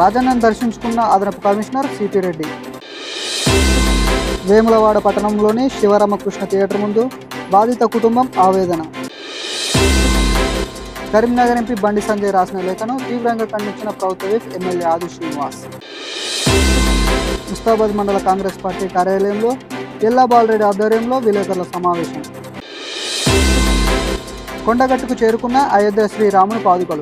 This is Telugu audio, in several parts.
రాజన్నను దర్శించుకున్న అదనపు కమిషనర్ సిపి రెడ్డి వేములవాడ పట్టణంలోని శివరామకృష్ణ థియేటర్ ముందు బాధిత కుటుంబం ఆవేదన కరీంనగర్ ఎంపీ బండి సంజయ్ రాసిన లేఖను తీవ్రంగా ఖండించిన ప్రభుత్వ విప్ ఎమ్మెల్యే ఆది శ్రీనివాస్ ముస్తాబాద్ మండల కాంగ్రెస్ పార్టీ కార్యాలయంలో ఎల్లా బాలరెడ్డి ఆధ్వర్యంలో విలేకరుల సమావేశం కొండగట్టుకు చేరుకున్న అయోధ్య శ్రీరాముని పాదుకలు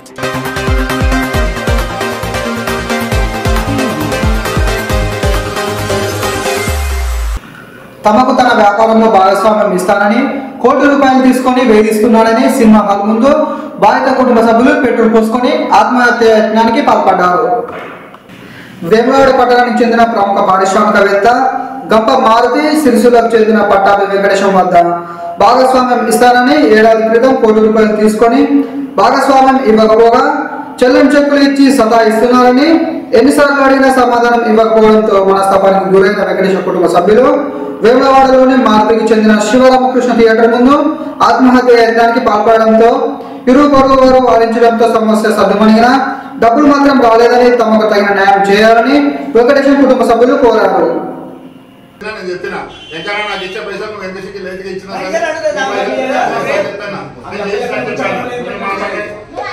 తమకు తన వ్యాపారంలో భాగస్వామ్యం ఇస్తానని కోటి రూపాయలు తీసుకొని వేధిస్తున్నాడని సినిమా హాల్ ముందు బాధిత కుటుంబ సభ్యులు పెట్రోల్ పోసుకొని ఆత్మహత్య యత్నానికి పాల్పడ్డారు వేములవాడ పట్టణానికి చెందిన ప్రముఖ పారిశ్రామికవేత్త గంప మారుతి సిరిసిల్లకు చెందిన పట్టాభి వెంకటేశం వద్ద భాగస్వామ్యం ఇస్తానని ఏడాది క్రితం కోటి రూపాయలు తీసుకొని భాగస్వామ్యం ఇవ్వకపోగా చెల్లని చెక్కులు ఇచ్చి సతా ఇస్తున్నారని ఎన్నిసార్లు అడిగినా సమాధానం ఇవ్వకపోవడంతో మనస్తాపానికి గురైన వెంకటేశ్వర కుటుంబ సభ్యులు వేములవాడలోని మారుతికి చెందిన శివరామకృష్ణ థియేటర్ ముందు ఆత్మహత్య యత్నానికి పాల్పడడంతో ఇరు పొరుగు వారు వాదించడంతో సమస్య సద్దుమణిగిన డబ్బులు మాత్రం రాలేదని తమకు తగిన న్యాయం చేయాలని వెంకటేశ్వర కుటుంబ సభ్యులు కోరారు నేను చెప్పిన ఎక్కడైనా నాకు ఇచ్చే పైసలు నువ్వు ఎంబీసీకి లేట్గా ఇచ్చినా సరే, పైసలు అడుగుతా, నేను మరి పైసలు చెప్పాను. నేను చేసినట్టు చాలు. నేను మాట్లాడే-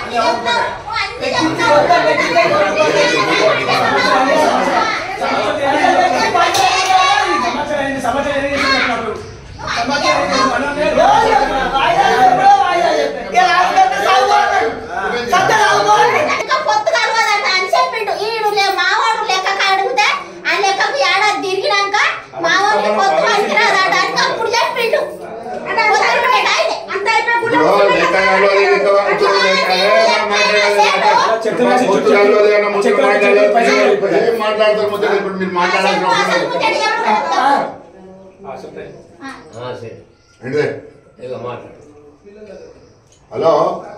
ఇంకా పొత్తు కలవదంట అని చెప్పిండు ఈడు లే మావాడు లెక్క అడిగితే ఆ లెక్కకు ఏడాది తిరిగినాక మావాడికి పొత్తు పనికిరాదట అని అప్పుడు చెప్పిండు పొత్తులు పెట్టాడు ఆయనే. అంత అయిపోయి ఇప్పుడు లెక్కగాళ్ళు అది లెక్క ఇప్పుడు లెక్కలే మాట్లాడాలి. ముద్దు గాళ్ళు అది ఏమన్నా ముద్దు మాట్లాడాలి. ఏం మాట్లాడతారు ముద్దు ఇప్పుడు మీరు మాట్లాడాల్సిన అవసరం లేదు. ఏంటిది? హలో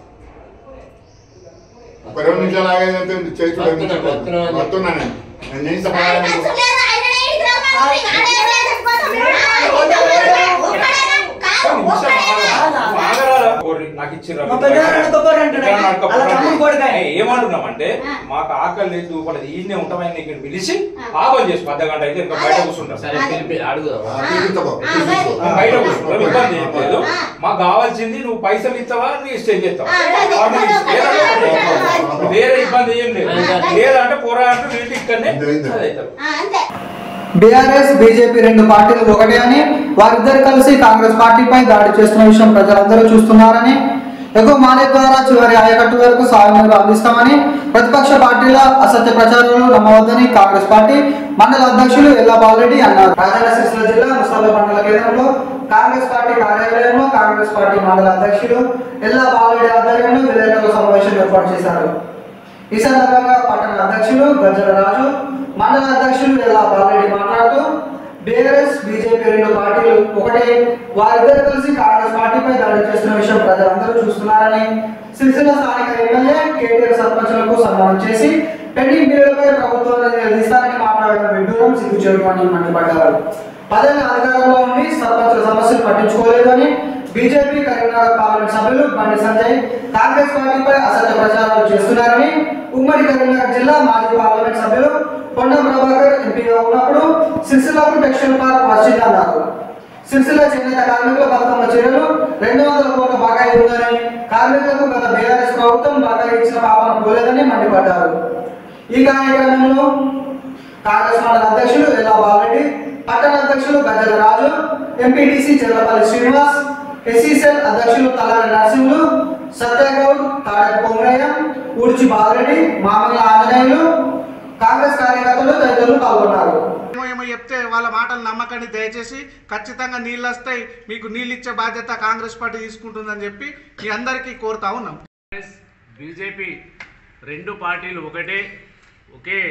ఒక రెండు నిమిషాలు ఆగేదంటే చేసి వస్తున్నా నేను నేను చేసిన పని నాకు ఇచ్చిర్రు మా పెద్దనాన్న గొప్పవాడు అంటాడు. అలా తమ్ముడు కొడుకాయ. ఏమంటున్నామంటే ఆ. మాకు ఆకలి లేదు దూపలేదు ఈయనే ఉంటామని నీకు పిలిచి ఆపని చేసి పద్ద గంట అయితే ఇంకా బయట కూర్చుంటాం సరే, పిలిపి, తీసుకో. మేము బయట కూర్చుంటాం ఇబ్బంది ఏం లేదు ఆ. మాకు కావాల్సింది నువ్వు పైసలు ఇస్తావా నువ్వు స్టే చేస్తావా ఆ, అదే, వాడు అదే, ఇస్తే అదే, అదే, ఏదైనా అదే. వేరే ఇబ్బంది ఏం లేదు అదే. లేదంటే పోరా అంటే వీటి ఇక్కడనే అదే, అదే. అదే అవుతారు. అంతే బీఆర్ఎస్ బీజేపీ రెండు పార్టీలు ఒకటే అని వారిద్దరు కలిసి కాంగ్రెస్ పార్టీపై దాడి చేస్తున్న విషయం ప్రజలందరూ చూస్తున్నారని ఎగువ మానే ద్వారా చివరి ఆయకట్టు వరకు సాయం అందిస్తామని ప్రతిపక్ష పార్టీల అసత్య ప్రచారాలు నమ్మవద్దని కాంగ్రెస్ పార్టీ మండల అధ్యక్షులు ఎల్లా బాలరెడ్డి అన్నారు రాజన్న సిరిసిల్ల జిల్లా ముస్తాబా మండల కేంద్రంలో కాంగ్రెస్ పార్టీ కార్యాలయంలో కాంగ్రెస్ పార్టీ మండల అధ్యక్షులు ఎల్లా బాలరెడ్డి ఆధ్వర్యంలో విలేకరుల సమావేశం ఏర్పాటు చేశారు ఈ సందర్భంగా పట్టణ అధ్యక్షులు గజ్జల రాజు మండల అధ్యక్షులు ఎల్లా బాలరెడ్డి మాట్లాడుతూ బీఆర్ఎస్ బీజేపీ రెండు పార్టీలు ఒకటే వారిద్దరు కలిసి కాంగ్రెస్ పార్టీపై దాడి చేస్తున్న విషయం ప్రజలందరూ చూస్తున్నారని సిరిసిల్ల స్థానిక ఎమ్మెల్యే కేటీఆర్ సర్పంచులకు సన్మానం చేసి పెండింగ్ బిల్లులపై ప్రభుత్వాన్ని నిలదీస్తారని మాట్లాడడం విడ్డూరం సిగ్గుచేటు అని మండిపడ్డారు పదేళ్ళ అధికారంలో ఉండి సర్పంచుల సమస్యలు పట్టించుకోలేదని బీజేపీ కరీంనగర్ పార్లమెంట్ సభ్యులు బండి సంజయ్ కాంగ్రెస్ పార్టీపై అసత్య ప్రచారాలు చేస్తున్నారని ఉమ్మడి కరీంనగర్ జిల్లా మాజీ పార్లమెంట్ సభ్యులు కొండ ప్రభాకర్ ఎంపీగా ఉన్నప్పుడు సిరిసిల్లకు టెక్స్టైల్ పార్క్ వచ్చిందన్నారు సిరిసిల్ల చేనేత కార్మికుల బతుకమ్మ చర్యలు రెండు వందల కోట్ల బకాయి ఉందని కార్మికులకు గత బీఆర్ఎస్ ప్రభుత్వం బకాయి ఇచ్చిన పాపన పోలేదని మండిపడ్డారు ఈ కార్యక్రమంలో కాంగ్రెస్ మండల అధ్యక్షులు ఎల్లా బాలరెడ్డి పట్టణ అధ్యక్షులు గజ్జల రాజు ఎంపీటీసీ చెర్లపల్లి శ్రీనివాస్ ఎస్సీసెల్ అధ్యక్షులు తలారి నరసింహులు సత్యగౌడ్ తాడక పొంగయ్య ఊడ్చి బాలరెడ్డి మామల ఆంజనేయులు కాంగ్రెస్ కార్యకర్తలు తదితరులు పాల్గొన్నారు ఏమో ఏమో చెప్తే వాళ్ళ మాటలు నమ్మకండి దయచేసి ఖచ్చితంగా నీళ్ళు వస్తాయి మీకు నీళ్ళు ఇచ్చే బాధ్యత కాంగ్రెస్ పార్టీ తీసుకుంటుందని చెప్పి మీ అందరికీ కోరుతా ఉన్నాం కాంగ్రెస్ బీజేపీ రెండు పార్టీలు ఒకటే ఒకే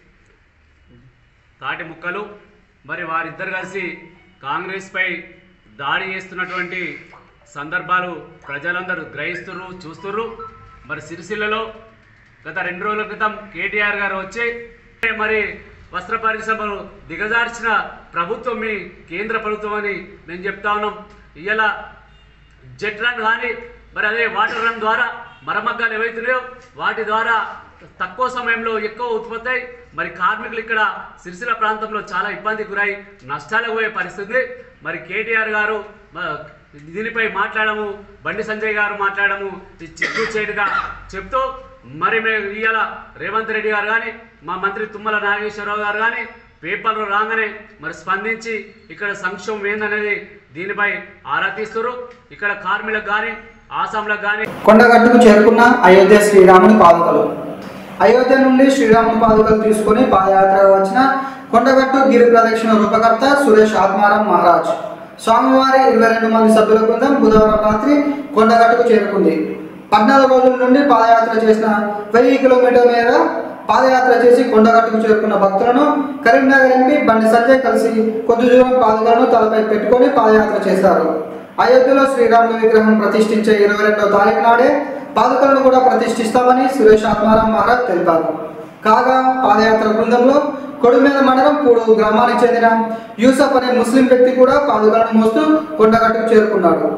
తాటి ముక్కలు మరి వారిద్దరు కలిసి కాంగ్రెస్పై దాడి చేస్తున్నటువంటి సందర్భాలు ప్రజలందరూ గ్రహిస్తుర్రు చూస్తుర్రు మరి సిరిసిల్లలో గత రెండు రోజుల క్రితం కేటీఆర్ గారు వచ్చి మరి వస్త్ర పరిశ్రమను దిగజార్చిన ప్రభుత్వం మీ కేంద్ర ప్రభుత్వం అని మేము చెప్తా ఉన్నాం ఇవాళ జెట్ రన్ కానీ మరి అదే వాటర్ రన్ ద్వారా మరమ్మకాలు ఏవైతున్నాయో వాటి ద్వారా తక్కువ సమయంలో ఎక్కువ ఉత్పత్తి అయి మరి కార్మికులు ఇక్కడ సిరిసిల్ల ప్రాంతంలో చాలా ఇబ్బంది గురై నష్టాలకు పోయే పరిస్థితి మరి కేటీఆర్ గారు మ- దీనిపై మాట్లాడము బండి సంజయ్ గారు మాట్లాడము ఇది చిత్తు చేటుగా చెప్తూ మరి మేము ఇవాళ రేవంత్ రెడ్డి గారు కానీ మా మంత్రి తుమ్మల నాగేశ్వరరావు గారు కానీ పేపర్లు రాగానే మరి స్పందించి ఇక్కడ సంక్షోభం ఏందనేది దీనిపై ఆరా తీస్తున్నారు ఇక్కడ కార్మికులకు కానీ ఆసాంలకు కానీ కొండగట్టుకు చేరుకున్న అయోధ్య శ్రీరాముని పాదుకలు అయోధ్య నుండి శ్రీరాముని పాదుకలు తీసుకొని పాదయాత్రగా వచ్చిన కొండగట్టు గిరి ప్రదక్షిణ రూపకర్త సురేష్ ఆత్మారాం మహారాజ్ స్వామివారి ఇరవై రెండు మంది సభ్యుల బృందం బుధవారం రాత్రి కొండగట్టుకు చేరుకుంది పద్నాలుగు రోజుల నుండి పాదయాత్ర చేసిన వెయ్యి కిలోమీటర్ల మేర పాదయాత్ర చేసి కొండగట్టుకు చేరుకున్న భక్తులను కరీంనగర్ ఎంపీ బండి సంజయ్ కలిసి కొద్ది దూరం పాదుకలను తలపై పెట్టుకొని పాదయాత్ర చేశారు అయోధ్యలో శ్రీరాముల విగ్రహం ప్రతిష్ఠించే ఇరవై రెండవ తారీఖు నాడే పాదుకలను కూడా ప్రతిష్ఠిస్తామని సురేష్ ఆత్మారాం మహారాజ్ తెలిపారు కాగా పాదయాత్ర బృందంలో కొడుమేద మండలం కూడు గ్రామానికి చెందిన యూసఫ్ అనే ముస్లిం వ్యక్తి కూడా పాదుకలను మోస్తూ కొండగట్టుకు చేరుకున్నాడు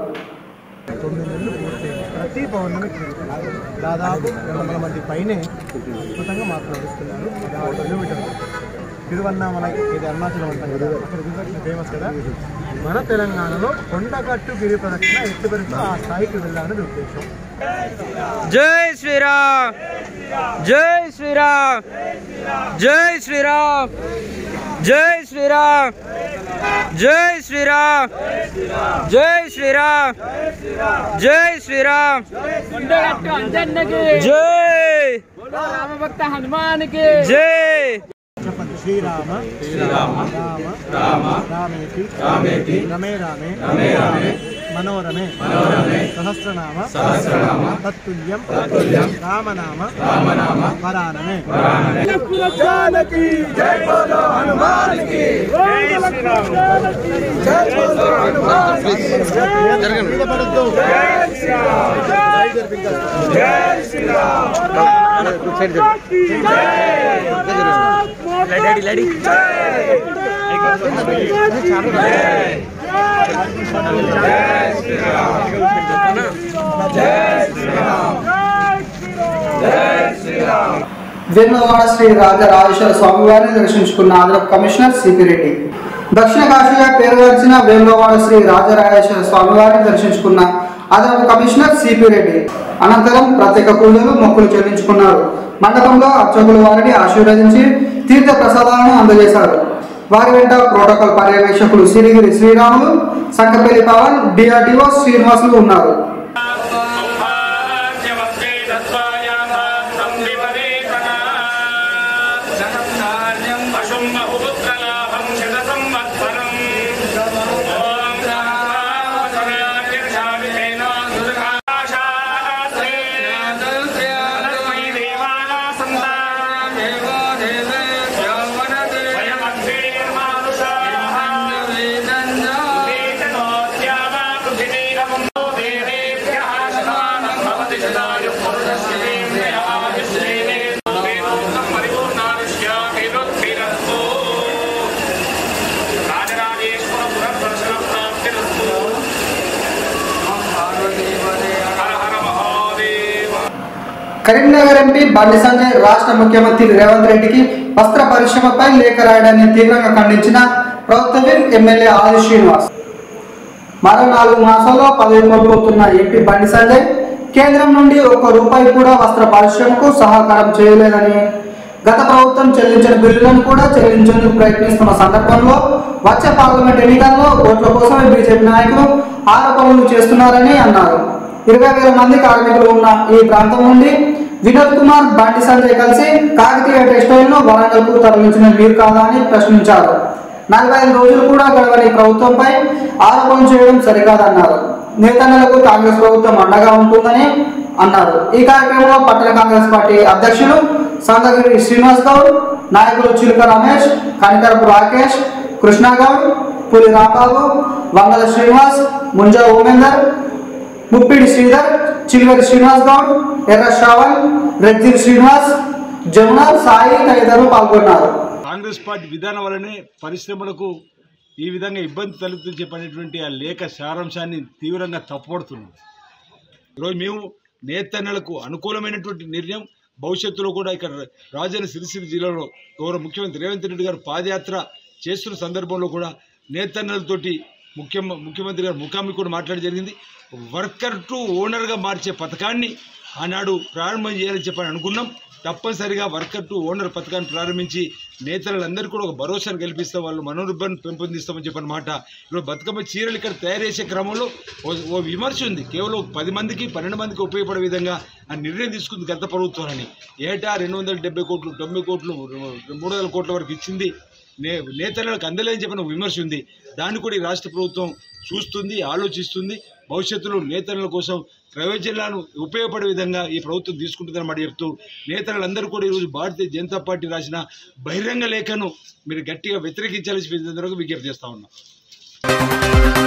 ప్రతి పౌర్ణమికి దాదాపు రెండు వందల మంది పైనే అద్భుతంగా మాట్లాడుతున్నారు యాభై కిలోమీటర్లు తిరువన్నామలై ఇది అరుణాచలం అంటాం కదా అక్కడ గిరి ఫేమస్ కదా మన తెలంగాణలో కొండగట్టు గిరి ప్రదక్షిణ ఎత్తు పెరుగుతూ ఆ స్థాయికి వెళ్ళాలని ఉద్దేశం జై శ్రీరామ్ జై శ్రీరామ్ జై శ్రీరామ్ జై శ్రీరామ్ జై శ్రీరామ్ జై శ్రీరామ్ జై శ్రీరామ్ జై రామభక్త హనుమానికి జై చెప్పండి శ్రీరామ శ్రీరామ రామ రామ రామేతి రామేతి రమే రామే రమే రామే మనోరమే మనోరమే సహస్రనామ సహస్రనామ తత్తుల్యం తత్తుల్యం రామనామ రామనామ వరానమే జానకి జై బోలో హనుమానికి జై శ్రీరామ్ జై బోలో హనుమానికి జరగండి పడద్దు జై శ్రీరామ్ జై శ్రీరామ్ లడి లడి వేములవాడ శ్రీ రాజరాజేశ్వర స్వామివారిని దర్శించుకున్న ఆంధ్ర కమిషనర్ సిపి రెడ్డి దక్షిణ కాశీగా పేరుగాంచిన వేములవాడ శ్రీ రాజరాజేశ్వర స్వామివారిని దర్శించుకున్న అదనపు కమిషనర్ సిపి రెడ్డి అనంతరం ప్రత్యేక పూజలు మొక్కులు చెల్లించుకున్నారు మండపంలో అర్చకులు వారిని ఆశీర్వదించి తీర్థ ప్రసాదాలను అందజేశారు వారి వెంట ప్రోటోకాల్ పర్యవేక్షకులు సిరిగిరి శ్రీరాములు సంకపల్లి పవన్ డిఆర్డిఓ శ్రీనివాసులు ఉన్నారు కరీంనగర్ ఎంపీ బండి సంజయ్ రాష్ట్ర ముఖ్యమంత్రి రేవంత్ రెడ్డికి వస్త్ర పరిశ్రమపై లేఖ రాయడాన్ని తీవ్రంగా ఖండించిన ప్రభుత్వ విప్ ఎమ్మెల్యే ఆది శ్రీనివాస్ మరో నాలుగు మాసాల్లో పదవి కోల్పోతున్న ఎంపీ బండి సంజయ్ కేంద్రం నుండి ఒక్క రూపాయి కూడా వస్త్ర పరిశ్రమకు సహకారం చేయలేదని గత ప్రభుత్వం చెల్లించిన బిల్లులను కూడా చెల్లించేందుకు ప్రయత్నిస్తున్న సందర్భంలో వచ్చే పార్లమెంట్ ఎన్నికల్లో ఓట్ల కోసమే బీజేపీ నాయకులు ఆరోపణలు చేస్తున్నారని అన్నారు ఇరవై వేల మంది కార్మికులు ఉన్న ఈ ప్రాంతం నుండి వినోద్ కుమార్ బండి సంజయ్ కలిసి కాకతీయ టెక్స్టైల్ ను వరంగల్కు తరలించిన మీరు కాదా అని ప్రశ్నించారు నలభై ఐదు రోజులు కూడా గడవని ప్రభుత్వంపై ఆరోపణలు చేయడం సరికాదన్నారు నేతన్నలకు కాంగ్రెస్ ప్రభుత్వం అండగా ఉంటుందని అన్నారు ఈ కార్యక్రమంలో పట్టణ కాంగ్రెస్ పార్టీ అధ్యక్షులు సందగిరి శ్రీనివాస్ గౌడ్ నాయకులు చిలుక రమేష్ కనికరపు రాకేష్ కృష్ణగౌడ్ పులి రాంబాబు వంగల శ్రీనివాస్ ముంజా ఉమేందర్ ముప్పిడి శ్రీధర్ చిల్వరి శ్రీనివాస్ గౌడ్ ఎర్ర శ్రావణ్ రెడ్డి శ్రీనివాస్ జమున సాయి తదితరులు పాల్గొన్నారు కాంగ్రెస్ పార్టీ విధానం వల్లనే పరిశ్రమలకు ఈ విధంగా ఇబ్బంది తలెత్తుని చెప్పినటువంటి ఆ లేఖ సారాంశాన్ని తీవ్రంగా తప్పుపడుతున్నాం ఈరోజు మేము నేతన్నలకు అనుకూలమైనటువంటి నిర్ణయం భవిష్యత్తులో కూడా ఇక్కడ రాజన్న సిరిసిల్ల జిల్లాలో గౌరవ ముఖ్యమంత్రి రేవంత్ రెడ్డి గారు పాదయాత్ర చేస్తున్న సందర్భంలో కూడా నేతన్నలతోటి ముఖ్య ముఖ్యమంత్రి గారు ముఖామి కూడా మాట్లాడడం జరిగింది వర్కర్ టు ఓనర్గా మార్చే పథకాన్ని ఆనాడు ప్రారంభం చేయాలని చెప్పని అనుకున్నాం తప్పనిసరిగా వర్కర్ టు ఓనర్ పథకాన్ని ప్రారంభించి నేతలందరికీ కూడా ఒక భరోసాను కల్పిస్తాం వాళ్ళు మనోరుబ్బాన్ని పెంపొందిస్తామని చెప్పిన మాట ఇప్పుడు బతుకమ్మ చీరలు ఇక్కడ తయారు చేసే క్రమంలో ఓ ఓ విమర్శ ఉంది కేవలం ఒక పది మందికి పన్నెండు మందికి ఉపయోగపడే విధంగా ఆ నిర్ణయం తీసుకుంది గత ప్రభుత్వాలని ఏటా రెండు వందల డెబ్బై కోట్లు తొంభై కోట్లు మూడు వందల కోట్ల వరకు ఇచ్చింది నే నేతలకు అందలేని చెప్పిన ఒక విమర్శ ఉంది దాన్ని కూడా ఈ రాష్ట్ర ప్రభుత్వం చూస్తుంది ఆలోచిస్తుంది భవిష్యత్తులో నేతల కోసం ప్రయోజనాలను ఉపయోగపడే విధంగా ఈ ప్రభుత్వం తీసుకుంటుందని మాట చెప్తూ నేతలందరూ కూడా ఈరోజు భారతీయ జనతా పార్టీ రాసిన బహిరంగ లేఖను మీరు గట్టిగా వ్యతిరేకించాల్సి విజ్ఞప్తి చేస్తా ఉన్నాం